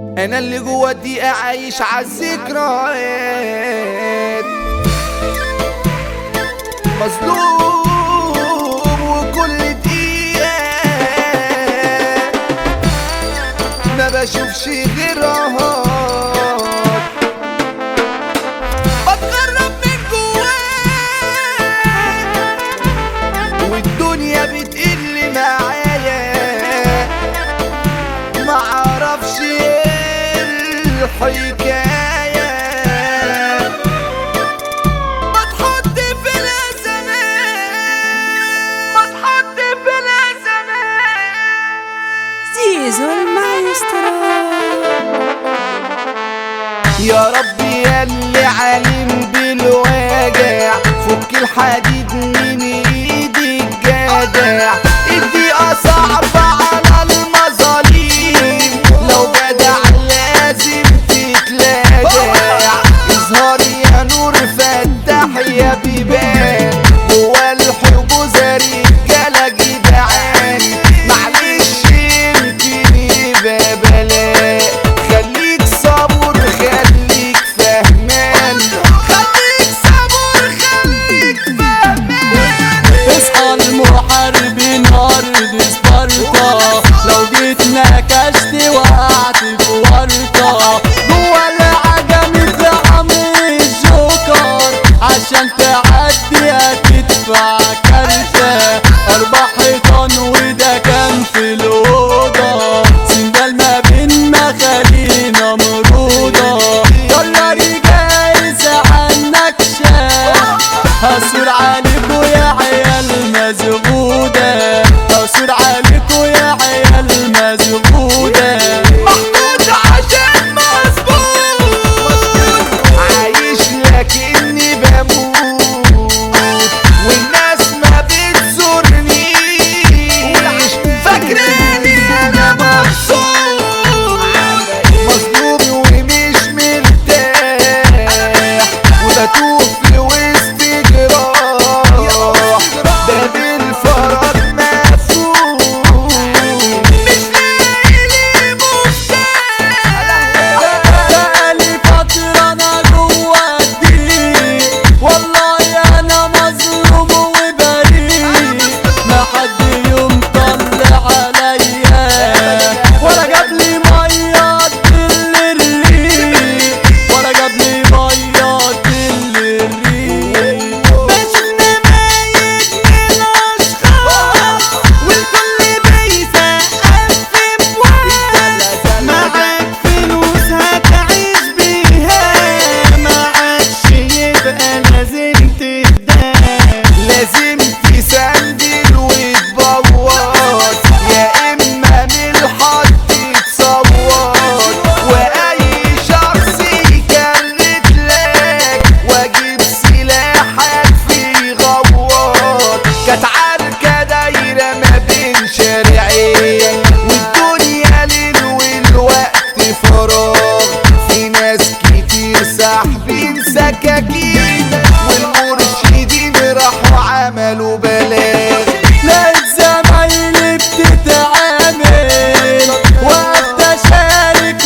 انا اللي جوا الدقيقة عايش عالذكريات مظلوم وكل دقيقة ما بشوفش غيرها بتقرب من جواك والدنيا بتقل معايا ما اعرفش ايه الحكايه بتحط في الازمات بتحط في الازمات زيزو المايسترو يا رب يا اللي عليم بالواجع فك الحديد من ايدي الجدع الدقيقة صعبة على المظاليم لو جدع لازم تتلاجع اظهر يا نور فتح يا بيبان جوا الحجوز رجالة جدعان معلش يمكن يبقى بلاء خليك صبور خليك فهمان خليك صبور خليك فهمان اصحى المحاربين ارض سبارتا لو جيت نكشت وقعت في ورطة جوا العجم في عمرو الجوكر عشان تعدي هتدفع كارتة اربع حيطان وده كان في الأوضة سندال ما بين مخالينا مرودة دولاري جايز عنك شاف هصور عليكوا يا عيال مزغودة هصور عليكوا يا عيال مزغودة محطوط عشان مظبوط عايش لكني بموت والناس ما بتزورنيش فاكراني انا مبسوط مظلوم ومش مرتاح وبتوه في وسط جراح باب الفرج مقفول مش لاقي لي مفتاح بقالي فترة أنا جوا الضيق والله أنا مظلوم وبريء ما حد يوم طلع عليا ولا جاب لي مية تدل الريق ولا جاب لي مية تدل الريق بشوفنا ميت من الاشخاص والكل بيسقف في بواب معاك فلوس هتعيش بيها معكش يبقى لازم تهدى لازم تسندل وتبوظ يا اما من الحد تصوت واي شخص يكرت لك واجيب سلاحك في غوات كانت عركة دايرة ما بين شارعين والدنيا ليل والوقت فراغ في ناس كتير ساحبين سكاكين والمرشدين راحوا عملوا بلاغ لقيت زمايلي بتتعامل وقفت اشارك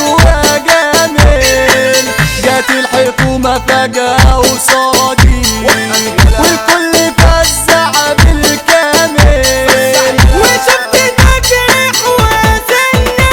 واجامل جات الحكومة فجأة قصادي والكل فزع بالكامل وشفت تجريح وزنة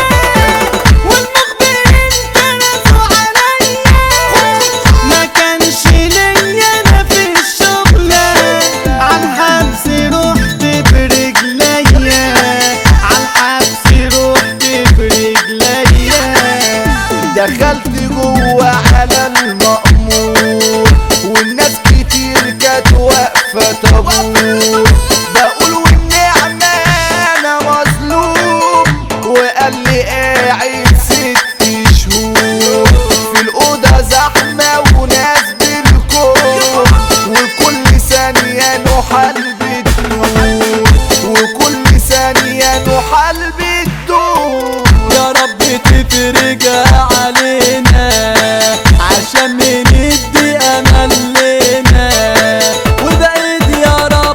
والمخبرين كنسوا عليا ما كانش ليا انا في الشغل عالحبس رحت برجليا عالحبس رحت برجليا دخلت جوه على المأمور والناس كتير كانت واقفة طابور بقول والنعمة أنا مظلوم وقال لي قاعد ست شهور في الأوضة زحمة وناس بالكون وكل ثانية نحل بتدور وكل ثانية نحل بتدور يا رب تفرجها علينا عشان ندي امل لنا وبعيد يا رب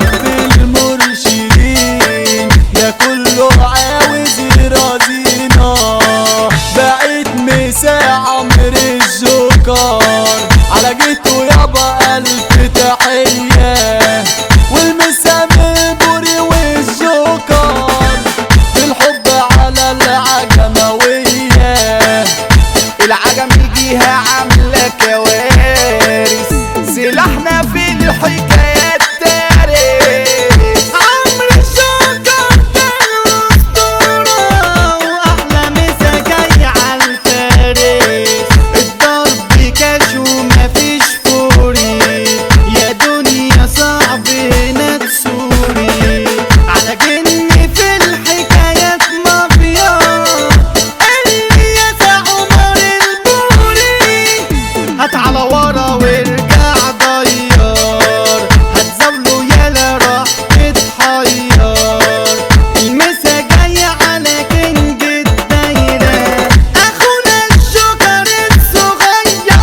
المرشدين يا كله عاوز يراضينا بعيد مش العجم يجيها عاملة كوارث سلاحنا في الحكايات تاريخ عمرو شكر ده الأسطورة وأحلى مسا جاي على الفارس الضرب كاش ومفيش فوري يا دنيا صعب هنا تسوري على جن في الحكايات مافيا الياس عمر البوري هات على ورا وارجع ضيار هتزاوله يالا راح تتحير المسا جاي على كينج الدايرة اخونا الشجر الصغير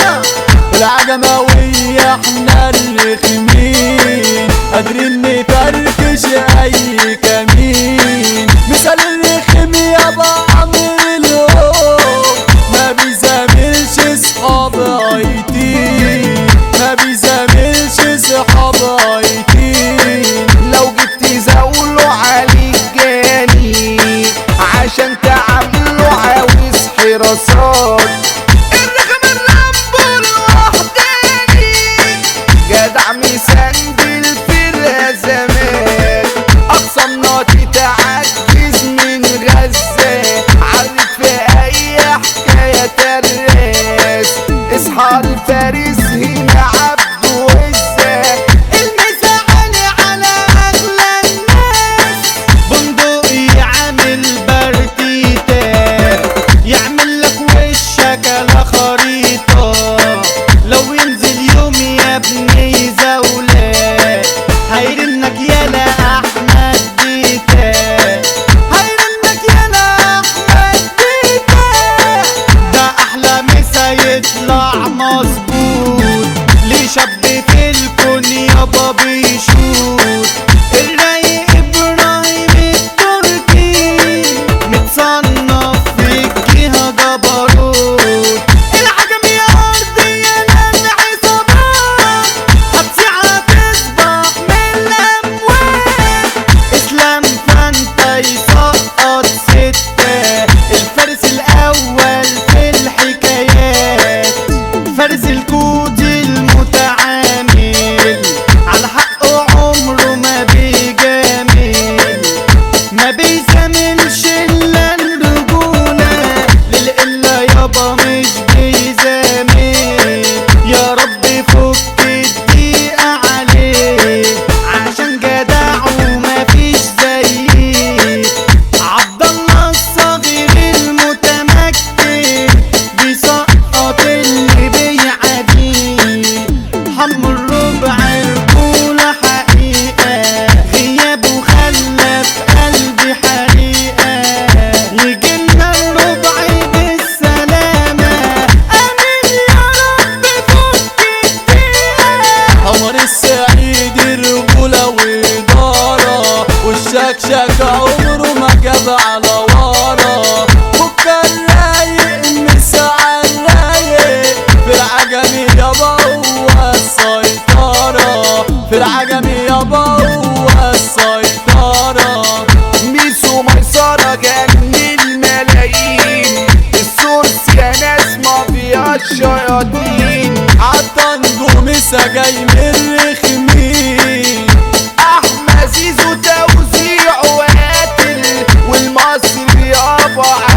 العجماوية احنا الرخمين قادرين نفركش اي كمين مثال الرخم يابا عمر الهوم ما بيزاملش صحاب ايتين ما بيزاملش صحاب ايتين لو جبت زاوله عليك جاني عشان تعمله عاوز حراسات الرخم الرامبو لوحداني جدع مسندل في الازمات اقسم ناطي تعجز من غزة عارف في اي حكاية ترس اصحى الفارس هنا عبده وزة المسا علي على اغلى الناس بندقي عامل بارتيتا يعمل لك وشك على خريطة لو ينزل يوم يا ابني زولة هيرنك يالا احمد بيتا هيرنك يالا احمد بيتا ده احلى مسا يطلع مظبوط ليه شاب في الكون يابا بيشوط الرايق ابراهيم التركي متصنف في الجهة جبروت العجم يا ارض يا العصابات هتصيع هتصبح من الاموات اسلام فانتا يسقط ستة الفارس الاول في الحكايات فارس الكود المتعامل على حقه عمره ما بيجامل ما بيزاملش الا الرجولة للقلة يابا مش بيزامل يا رب فك الضيقة عليه عشان جدع ومفيش زيه عبد الله الصغير المتمكن بيسقط اللي بيعاديه حم الربع رجولة حقيقة غيابه خلى في قلبي حريقة يجينا الربع بالسلامة آمين يا رب فك الضيقة قمر السعيد رجولة وإدارة والشكشك عمره ما جاب على ورا فك الرايق مسا الرايق في العجم يابا هو السيطرة في العجم يابا هو السيطرة ميسو ميسرة جن الملايين السورس يا ناس ما فيها الشياطين عالطنجو مسا جاي من رخمين احمد زيزو توزيع وقاتل والمصري يابا